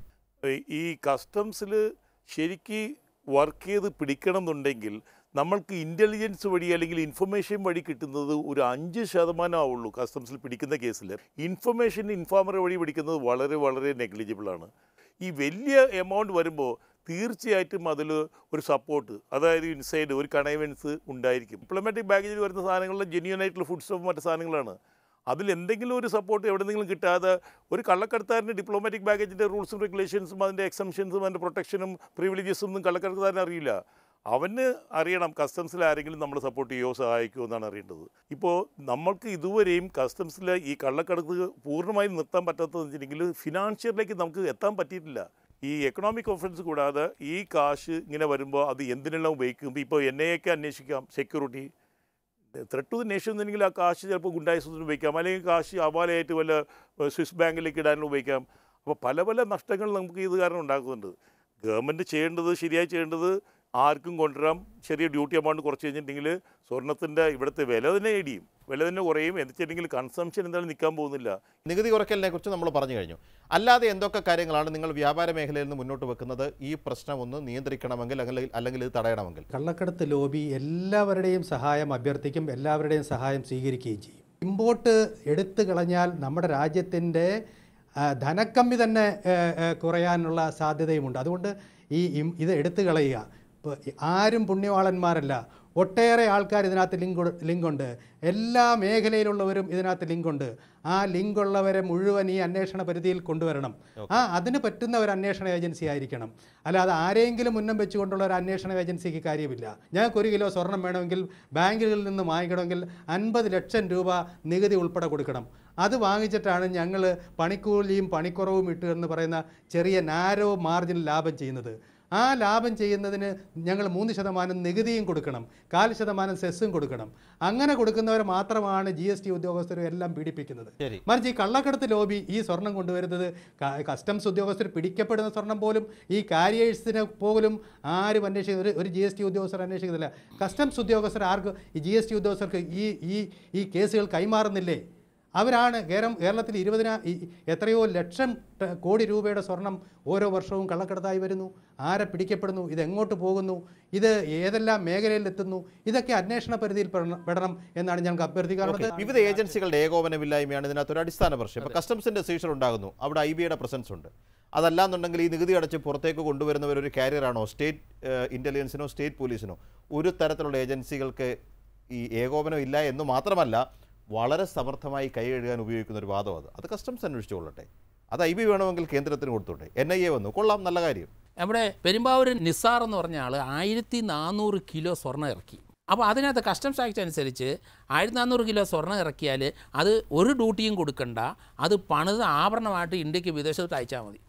ഈ കസ്റ്റംസിൽ ശരിക്ക് വർക്ക് ചെയ്ത് പിടിക്കണം എന്നുണ്ടെങ്കിൽ നമ്മൾക്ക് ഇൻ്റലിജൻസ് വഴി അല്ലെങ്കിൽ ഇൻഫർമേഷൻ വഴി കിട്ടുന്നത് ഒരു അഞ്ച് ശതമാനം ആവുള്ളൂ കസ്റ്റംസിൽ പിടിക്കുന്ന കേസിൽ ഇൻഫർമേഷൻ ഇൻഫോമർ വഴി പിടിക്കുന്നത് വളരെ വളരെ negligible ആണ് ഈ വലിയ എമൗണ്ട് വരുമ്പോൾ തീർച്ചയായിട്ടും അതിൽ ഒരു സപ്പോർട്ട് അതായത് ഇൻസൈഡ് ഒരു കണൈവൻസ് ഉണ്ടായിരിക്കും ഇംപ്ലിമെൻറ്റിംഗ് ബാഗേജിൽ വരുന്ന സാധനങ്ങളിൽ ജെന്യൂൻ ആയിട്ടുള്ള ഫുഡ് സ്റ്റോഫ് മറ്റു സാധനങ്ങളാണ് അതിൽ എന്തെങ്കിലും ഒരു സപ്പോർട്ട് എവിടെയെങ്കിലും കിട്ടാതെ ഒരു കള്ളക്കടത്താരന് ഡിപ്ലോമാറ്റിക് ബാഗേജിൻ്റെ റൂൾസും റെഗുലേഷൻസും അതിൻ്റെ എക്സംഷൻസും അതിൻ്റെ പ്രൊട്ടക്ഷനും പ്രിവിലേജസും ഒന്നും കള്ളക്കടത്താരന് അറിയില്ല അവന് അറിയണം കസ്റ്റംസിൽ ആരെങ്കിലും നമ്മൾ സപ്പോർട്ട് ചെയ്യുമോ സഹായിക്കുമോ എന്നാണ് അറിയേണ്ടത് ഇപ്പോൾ നമ്മൾക്ക് ഇതുവരെയും കസ്റ്റംസിൽ ഈ കള്ളക്കടത്ത് പൂർണ്ണമായും നിർത്താൻ പറ്റാത്തതെന്ന് വെച്ചിട്ടുണ്ടെങ്കിൽ ഫിനാൻഷ്യലിലേക്ക് നമുക്ക് എത്താൻ പറ്റിയിട്ടില്ല ഈ എക്കണോമിക് ഓഫൻസ് കൂടാതെ ഈ കാശ് ഇങ്ങനെ വരുമ്പോൾ അത് എന്തിനെല്ലാം ഉപയോഗിക്കും ഇപ്പോൾ എൻ ഐ ഒക്കെ അന്വേഷിക്കാം security threat to the nation എന്നെങ്കിൽ ആ കാശ് ചിലപ്പോൾ ഗുണ്ടായുസത്തിന് ഉപയോഗിക്കാം അല്ലെങ്കിൽ കാശ് അവാലയായിട്ട് വല്ല ഏഹ്, സ്വിസ് ബാങ്കിലേക്ക് ഇടാനും ഉപയോഗിക്കാം അപ്പോൾ പല പല നഷ്ടങ്ങൾ നമുക്ക് ഇത് കാരണം ഉണ്ടാക്കുന്നുണ്ട് ഗവൺമെൻറ് ചെയ്യേണ്ടത് ശരിയായി ചെയ്യേണ്ടത് ആർക്കും കൊണ്ടുവരാം ചെറിയ ഡ്യൂട്ടി എമൗണ്ട് കുറച്ച് കഴിഞ്ഞിട്ടുണ്ടെങ്കിൽ സ്വർണത്തിൻ്റെ ഇവിടുത്തെ വില തന്നെ ഇടിയും വില തന്നെ കുറയും എന്ന് വെച്ചിട്ടുണ്ടെങ്കിൽ കൺസംഷൻ എന്തായാലും നിൽക്കാൻ പോകുന്നില്ല
നികുതി കുറയ്ക്കലിനെ കുറിച്ച് നമ്മൾ പറഞ്ഞു കഴിഞ്ഞു അല്ലാതെ എന്തൊക്കെ കാര്യങ്ങളാണ് നിങ്ങൾ വ്യാപാര മേഖലയിൽ നിന്ന് മുന്നോട്ട് വെക്കുന്നത് ഈ പ്രശ്നം ഒന്ന് നിയന്ത്രിക്കണമെങ്കിൽ അല്ലെങ്കിൽ അല്ലെങ്കിൽ ഇത് തടയണമെങ്കിൽ
കള്ളക്കടത്ത് ലോബി എല്ലാവരുടെയും സഹായം അഭ്യർത്ഥിക്കും എല്ലാവരുടെയും സഹായം സ്വീകരിക്കുകയും ചെയ്യും ഇമ്പോർട്ട് എടുത്തു കളഞ്ഞാൽ നമ്മുടെ രാജ്യത്തിൻ്റെ ആ, ധനക്കമ്മി തന്നെ ഏ, ഏ, കുറയാനുള്ള സാധ്യതയുമുണ്ട് അതുകൊണ്ട് ഈ ഇം- ഇത് എടുത്തു കളയുക ഇപ്പോൾ ആരും പുണ്യവാളന്മാരല്ല ഒട്ടേറെ ആൾക്കാർ ഇതിനകത്ത് ലിങ്ക് ലിങ്കുണ്ട് എല്ലാ മേഖലയിലുള്ളവരും ഇതിനകത്ത് ലിങ്കുണ്ട് ആ ലിങ്ക് ഉള്ളവരെ മുഴുവൻ ഈ അന്വേഷണ പരിധിയിൽ കൊണ്ടുവരണം ആ അതിന് പറ്റുന്ന ഒരു അന്വേഷണ ഏജൻസി ആയിരിക്കണം അല്ലാതെ ആരെങ്കിലും മുന്നം വെച്ചുകൊണ്ടുള്ള ഒരു അന്വേഷണ ഏജൻസിക്ക് കാര്യമില്ല ഞങ്ങൾക്ക് ഒരു കിലോ സ്വർണം വേണമെങ്കിൽ ബാങ്കുകളിൽ നിന്ന് വാങ്ങിക്കണമെങ്കിൽ അൻപത് ലക്ഷം രൂപ നികുതി ഉൾപ്പെടെ കൊടുക്കണം അത് വാങ്ങിച്ചിട്ടാണ് ഞങ്ങൾ പണിക്കൂലിയും പണിക്കുറവും ഇട്ട് എന്ന് പറയുന്ന ചെറിയ നാരോ മാർജിൻ ലാഭം ചെയ്യുന്നത് ആ ലാഭം ചെയ്യുന്നതിന് ഞങ്ങൾ മൂന്ന് ശതമാനം നികുതിയും കൊടുക്കണം കാൽ ശതമാനം സെസ്സും കൊടുക്കണം അങ്ങനെ കൊടുക്കുന്നവർ മാത്രമാണ് ജി എസ് ടി ഉദ്യോഗസ്ഥരും എല്ലാം പീഡിപ്പിക്കുന്നത്
ശരി.
മറിച്ച് ഈ കള്ളക്കടത്ത് ലോബി ഈ സ്വർണം കൊണ്ടുവരുന്നത് ക- കസ്റ്റംസ് ഉദ്യോഗസ്ഥർ പിടിക്കപ്പെടുന്ന സ്വർണം പോലും ഈ കാരിയേഴ്സിനെ പോലും ആരും അന്വേഷിക്കുന്ന ഒരു ഒരു ജി എസ് ടി ഉദ്യോഗസ്ഥർ അന്വേഷിക്കുന്നില്ല കസ്റ്റംസ് ഉദ്യോഗസ്ഥർ ആർക്ക് ഈ ജി എസ് ടി ഉദ്യോഗസ്ഥർക്ക് ഈ ഈ ഈ കേസുകൾ കൈമാറുന്നില്ലേ അവരാണ് കേരം കേരളത്തിൽ ഇരുപതിന ഈ- എത്രയോ ലക്ഷം ട- കോടി രൂപയുടെ സ്വർണം ഓരോ വർഷവും കള്ളക്കടത്തായി വരുന്നു ആരെ പിടിക്കപ്പെടുന്നു ഇത് എങ്ങോട്ട് പോകുന്നു ഇത് ഏതെല്ലാം മേഖലയിൽ എത്തുന്നു ഇതൊക്കെ അന്വേഷണ പരിധിയിൽ പെടണം- പെടണം എന്നാണ് ഞങ്ങൾക്ക് അഭ്യർത്ഥിക്കാറുള്ളത്
വിവിധ ഏജൻസികളുടെ ഏകോപനമില്ലായ്മയാണ് ഇതിനകത്ത് ഒരു അടിസ്ഥാന പ്രശ്നം ഇപ്പോൾ കസ്റ്റംസിന്റെ സീഷർ ഉണ്ടാകുന്നു അവിടെ ഐ ബിയുടെ പ്രസൻസ് ഉണ്ട് അതല്ലാന്നുണ്ടെങ്കിൽ ഈ നികുതി അടച്ച് പുറത്തേക്ക് കൊണ്ടുവരുന്നവർ ഒരു കാരിയറാണോ സ്റ്റേറ്റ് ഇന്റലിജൻസിനോ സ്റ്റേറ്റ് പോലീസിനോ ഒരു തരത്തിലുള്ള ഏജൻസികൾക്ക് ഈ ഏകോപനം ഇല്ല എന്ന് മാത്രമല്ല വളരെ സമർത്ഥമായി കൈ കഴുകാൻ ഉപയോഗിക്കുന്ന ഒരു വാദം അത് അത് കസ്റ്റംസ് അന്വേഷിച്ചുകൊള്ളട്ടെ അത് ഐ ബി വേണമെങ്കിൽ കേന്ദ്രത്തിന് കൊടുത്തോട്ടെ എൻ ഐ എ വന്നു കൊള്ളാം നല്ല കാര്യം
അവിടെ പെരുമ്പാവൂർ നിസാർ എന്ന് പറഞ്ഞ ആൾ ആയിരത്തി നാനൂറ് കിലോ സ്വർണ്ണം ഇറക്കി അപ്പോൾ അതിനകത്ത് കസ്റ്റംസ് ആക്ട് അനുസരിച്ച് ആയിരത്തി നാനൂറ് കിലോ സ്വർണ്ണം ഇറക്കിയാൽ അത് ഒരു ഡ്യൂട്ടിയും കൊടുക്കണ്ട അത് പണിത് ആഭരണമായിട്ട് ഇന്ത്യക്ക് വിദേശത്ത് അയച്ചാൽ മതി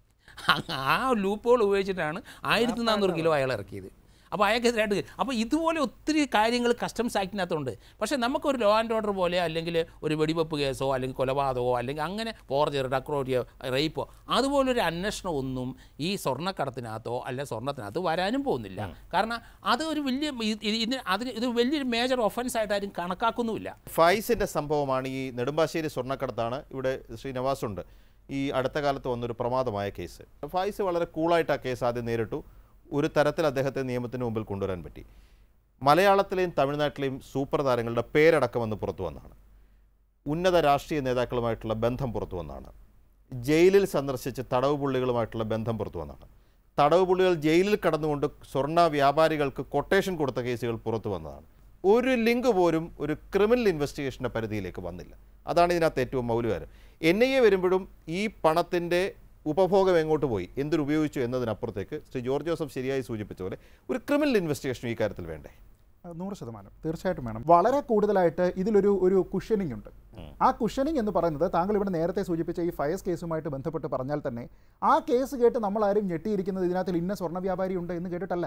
ആ ലൂപ്പുകൾ ഉപയോഗിച്ചിട്ടാണ് ആയിരത്തി നാനൂറ് കിലോ അയാൾ ഇറക്കിയത് അപ്പോൾ അയാൾക്കെതിരായിട്ട് അപ്പോൾ ഇതുപോലെ ഒത്തിരി കാര്യങ്ങൾ കസ്റ്റംസ് ആക്ടിനകത്തുണ്ട് പക്ഷേ നമുക്കൊരു ലോ ആൻഡ് ഓർഡർ പോലെ അല്ലെങ്കിൽ ഒരു വെടിവെപ്പ് കേസോ അല്ലെങ്കിൽ കൊലപാതകമോ അല്ലെങ്കിൽ അങ്ങനെ പോർജർ ഡക്രോട്ടിയോ റേപ്പോ അതുപോലൊരു അന്വേഷണം ഒന്നും ഈ സ്വർണ്ണക്കടത്തിനകത്തോ അല്ലെ സ്വർണ്ണത്തിനകത്ത് വരാനും പോകുന്നില്ല കാരണം അത് ഒരു വലിയ ഇത് ഇതിന് അതിന് ഇത് വലിയൊരു മേജർ ഒഫൻസ് ആയിട്ട് ആരും കണക്കാക്കുന്നുമില്ല
ഫൈസിൻ്റെ സംഭവമാണ് ഈ നെടുമ്പാശ്ശേരി സ്വർണ്ണക്കടത്താണ് ഇവിടെ ശ്രീ നവാസുണ്ട് ഈ അടുത്ത കാലത്ത് വന്നൊരു പ്രമാദമായ കേസ് ഫൈസ് വളരെ കൂളായിട്ട് ആ കേസ് ആദ്യം നേരിട്ടു ഒരു തരത്തിൽ അദ്ദേഹത്തെ നിയമത്തിന് മുമ്പിൽ കൊണ്ടുവരാൻ പറ്റി മലയാളത്തിലെയും തമിഴ്നാട്ടിലെയും സൂപ്പർ താരങ്ങളുടെ പേരടക്കം വന്ന് പുറത്തു വന്നതാണ് ഉന്നത രാഷ്ട്രീയ നേതാക്കളുമായിട്ടുള്ള ബന്ധം പുറത്തു വന്നതാണ് ജയിലിൽ സന്ദർശിച്ച് തടവ് പുള്ളികളുമായിട്ടുള്ള ബന്ധം പുറത്തു വന്നതാണ് തടവ് പുള്ളികൾ ജയിലിൽ കടന്നുകൊണ്ട് സ്വർണ്ണ വ്യാപാരികൾക്ക് കൊട്ടേഷൻ കൊടുത്ത കേസുകൾ പുറത്തു വന്നതാണ് ഒരു ലിങ്ക് പോലും ഒരു ക്രിമിനൽ ഇൻവെസ്റ്റിഗേഷൻ്റെ പരിധിയിലേക്ക് വന്നില്ല അതാണ് ഇതിനകത്ത് ഏറ്റവും മൗലികാരം എൻ ഐ എ വരുമ്പോഴും ഈ പണത്തിൻ്റെ ഉപഭോഗം എങ്ങോട്ട് പോയി എന്തിനുപയോഗിച്ചു എന്നതിനപ്പുറത്തേക്ക് ശ്രീ ജോർജ് ജോസഫ് ശരിയായി സൂചിപ്പിച്ച പോലെ ഒരു ക്രിമിനൽ ഇൻവെസ്റ്റിഗേഷൻ ഈ കാര്യത്തിൽ വേണ്ടേ
അത് നൂറ് ശതമാനം തീർച്ചയായിട്ടും വേണം വളരെ കൂടുതലായിട്ട് ഇതിലൊരു ഒരു കുഷനിങ് ഉണ്ട് ആ കുഷനിങ് എന്ന് പറയുന്നത് താങ്കൾ ഇവിടെ നേരത്തെ സൂചിപ്പിച്ച ഈ ഫയസ് കേസുമായിട്ട് ബന്ധപ്പെട്ട് പറഞ്ഞാൽ തന്നെ ആ കേസ് കേട്ട് നമ്മളാരും ഞെട്ടിയിരിക്കുന്നത് ഇതിനകത്തിൽ ഇന്ന സ്വർണ്ണ വ്യാപാരി ഉണ്ട് എന്ന് കേട്ടിട്ടല്ല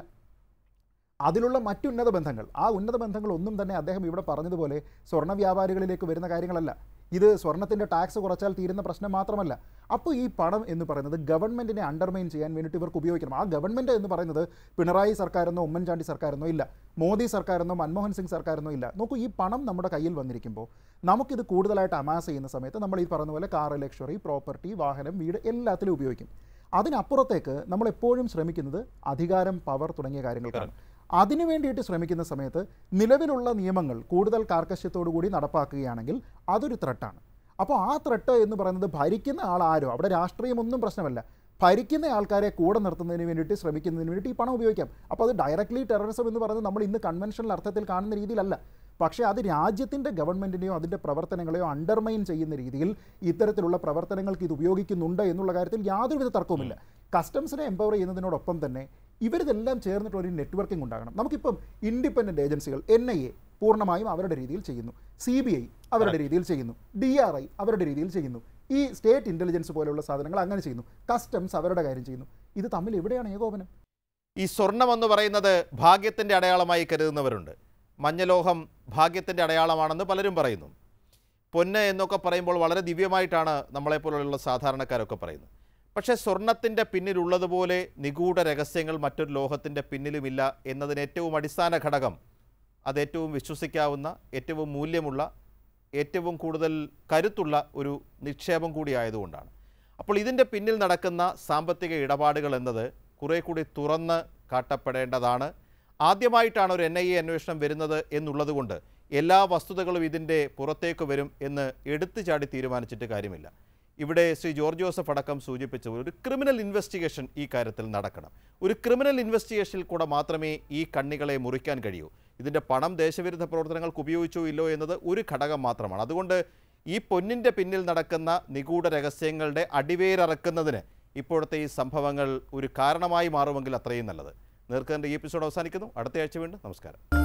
അതിലുള്ള മറ്റുന്നത ബന്ധങ്ങൾ ആ ഉന്നത ബന്ധങ്ങൾ ഒന്നും തന്നെ അദ്ദേഹം ഇവിടെ പറഞ്ഞതുപോലെ സ്വർണ്ണ വ്യാപാരികളിലേക്ക് വരുന്ന കാര്യങ്ങളല്ല ഇത് സ്വർണത്തിൻ്റെ ടാക്സ് കുറച്ചാൽ തീരുന്ന പ്രശ്നം മാത്രമല്ല അപ്പോൾ ഈ പണം എന്ന് പറയുന്നത് ഗവൺമെൻറ്റിനെ അണ്ടർമൈൻ ചെയ്യാൻ വേണ്ടിയിട്ട് ഇവർക്ക് ഉപയോഗിക്കണം ആ ഗവൺമെൻറ് എന്ന് പറയുന്നത് പിണറായി സർക്കാരെന്നോ ഉമ്മൻചാണ്ടി സർക്കാരെന്നോ ഇല്ല മോദി സർക്കാരെന്നോ മൻമോഹൻ സിംഗ് സർക്കാരെന്നോ ഇല്ല നോക്കൂ ഈ പണം നമ്മുടെ കയ്യിൽ വന്നിരിക്കുമ്പോൾ നമുക്കിത് കൂടുതലായിട്ട് അമാസ് ചെയ്യുന്ന സമയത്ത് നമ്മൾ ഈ പറയുന്ന പോലെ കാർ ലക്ഷറി പ്രോപ്പർട്ടി വാഹനം വീട് എല്ലാത്തിലും ഉപയോഗിക്കും അതിനപ്പുറത്തേക്ക് നമ്മൾ എപ്പോഴും ശ്രമിക്കുന്നത് അധികാരം പവർ തുടങ്ങിയ കാര്യങ്ങൾക്കാണ് അതിനു വേണ്ടിയിട്ട് ശ്രമിക്കുന്ന സമയത്ത് നിലവിലുള്ള നിയമങ്ങൾ കൂടുതൽ കാർക്കശ്യത്തോടു കൂടി നടപ്പാക്കുകയാണെങ്കിൽ അതൊരു ത്രട്ടാണ് അപ്പോൾ ആ ത്രട്ട് എന്ന് പറയുന്നത് ഭരിക്കുന്ന ആൾ ആരോ അവിടെ രാഷ്ട്രീയമൊന്നും പ്രശ്നമല്ല ഭരിക്കുന്ന ആൾക്കാരെ കൂടെ നിർത്തുന്നതിന് വേണ്ടിയിട്ട് ശ്രമിക്കുന്നതിന് വേണ്ടിയിട്ട് ഈ പണം ഉപയോഗിക്കാം അപ്പോൾ അത് ഡയറക്ട്ലി ടെററിസം എന്ന് പറയുന്നത് നമ്മൾ ഇന്ന് കൺവെൻഷണൽ അർത്ഥത്തിൽ കാണുന്ന രീതിയിലല്ല പക്ഷേ അത് രാജ്യത്തിൻ്റെ ഗവൺമെൻറ്റിനെയോ അതിൻ്റെ പ്രവർത്തനങ്ങളെയോ അണ്ടർമൈൻ ചെയ്യുന്ന രീതിയിൽ ഇത്തരത്തിലുള്ള പ്രവർത്തനങ്ങൾക്ക് ഇത് ഉപയോഗിക്കുന്നുണ്ട് എന്നുള്ള കാര്യത്തിൽ യാതൊരുവിധ തർക്കവുമില്ല കസ്റ്റംസിനെ എംപവർ ചെയ്യുന്നതിനോടൊപ്പം തന്നെ ഇവരിതെല്ലാം ചേർന്നിട്ട് ഒരു നെറ്റ്വർക്കിംഗ് ഉണ്ടാകണം നമുക്കിപ്പം ഇൻഡിപെൻഡൻറ്റ് ഏജൻസികൾ എൻ ഐ എ പൂർണ്ണമായും അവരുടെ രീതിയിൽ ചെയ്യുന്നു സി ബി ഐ അവരുടെ രീതിയിൽ ചെയ്യുന്നു ഡി ആർ ഐ അവരുടെ രീതിയിൽ ചെയ്യുന്നു ഈ സ്റ്റേറ്റ് ഇൻ്റലിജൻസ് പോലെയുള്ള സാധനങ്ങൾ അങ്ങനെ ചെയ്യുന്നു കസ്റ്റംസ് അവരുടെ കാര്യം ചെയ്യുന്നു ഇത് തമ്മിൽ എവിടെയാണ് ഏകോപനം
ഈ സ്വർണം എന്ന് പറയുന്നത് ഭാഗ്യത്തിൻ്റെ അടയാളമായി കരുതുന്നവരുണ്ട് മഞ്ഞലോഹം ഭാഗ്യത്തിൻ്റെ അടയാളമാണെന്ന് പലരും പറയുന്നു പൊന്ന് എന്നൊക്കെ പറയുമ്പോൾ വളരെ ദിവ്യമായിട്ടാണ് നമ്മളെപ്പോലുള്ള സാധാരണക്കാരൊക്കെ പറയുന്നത് പക്ഷേ സ്വർണത്തിൻ്റെ പിന്നിലുള്ളതുപോലെ നിഗൂഢ രഹസ്യങ്ങൾ മറ്റൊരു ലോഹത്തിൻ്റെ പിന്നിലുമില്ല എന്നതിന് ഏറ്റവും അടിസ്ഥാന ഘടകം അത് ഏറ്റവും വിശ്വസിക്കാവുന്ന ഏറ്റവും മൂല്യമുള്ള ഏറ്റവും കൂടുതൽ കരുത്തുള്ള ഒരു നിക്ഷേപം കൂടി ആയതുകൊണ്ടാണ് അപ്പോൾ ഇതിൻ്റെ പിന്നിൽ നടക്കുന്ന സാമ്പത്തിക ഇടപാടുകൾ എന്നത് കുറേ കൂടി തുറന്ന് കാട്ടപ്പെടേണ്ടതാണ് ആദ്യമായിട്ടാണ് ഒരു എൻ ഐ എ അന്വേഷണം വരുന്നത് എന്നുള്ളതുകൊണ്ട് എല്ലാ വസ്തുതകളും ഇതിൻ്റെ പുറത്തേക്ക് വരും എന്ന് എടുത്തു ചാടി തീരുമാനിച്ചിട്ട് കാര്യമില്ല ഇവിടെ ശ്രീ ജോർജ് ജോസഫ് അടക്കം സൂചിപ്പിച്ച പോലെ ഒരു ക്രിമിനൽ ഇൻവെസ്റ്റിഗേഷൻ ഈ കാര്യത്തിൽ നടക്കണം ഒരു ക്രിമിനൽ ഇൻവെസ്റ്റിഗേഷനിൽ കൂടെ മാത്രമേ ഈ കണ്ണികളെ മുറിക്കാൻ കഴിയൂ ഇതിൻ്റെ പണം ദേശവിരുദ്ധ പ്രവർത്തനങ്ങൾക്ക് ഉപയോഗിച്ചോ ഇല്ലോ എന്നത് ഒരു ഘടകം മാത്രമാണ് അതുകൊണ്ട് ഈ പൊന്നിൻ്റെ പിന്നിൽ നടക്കുന്ന നിഗൂഢ രഹസ്യങ്ങളുടെ അടിവേരറക്കുന്നതിന് ഇപ്പോഴത്തെ ഈ സംഭവങ്ങൾ ഒരു കാരണമായി മാറുമെങ്കിൽ അത്രയും നല്ലത് നേർക്കതിൻ്റെ ഈ എപ്പിസോഡ് അവസാനിക്കുന്നു അടുത്ത ആഴ്ച വീണ്ടും നമസ്കാരം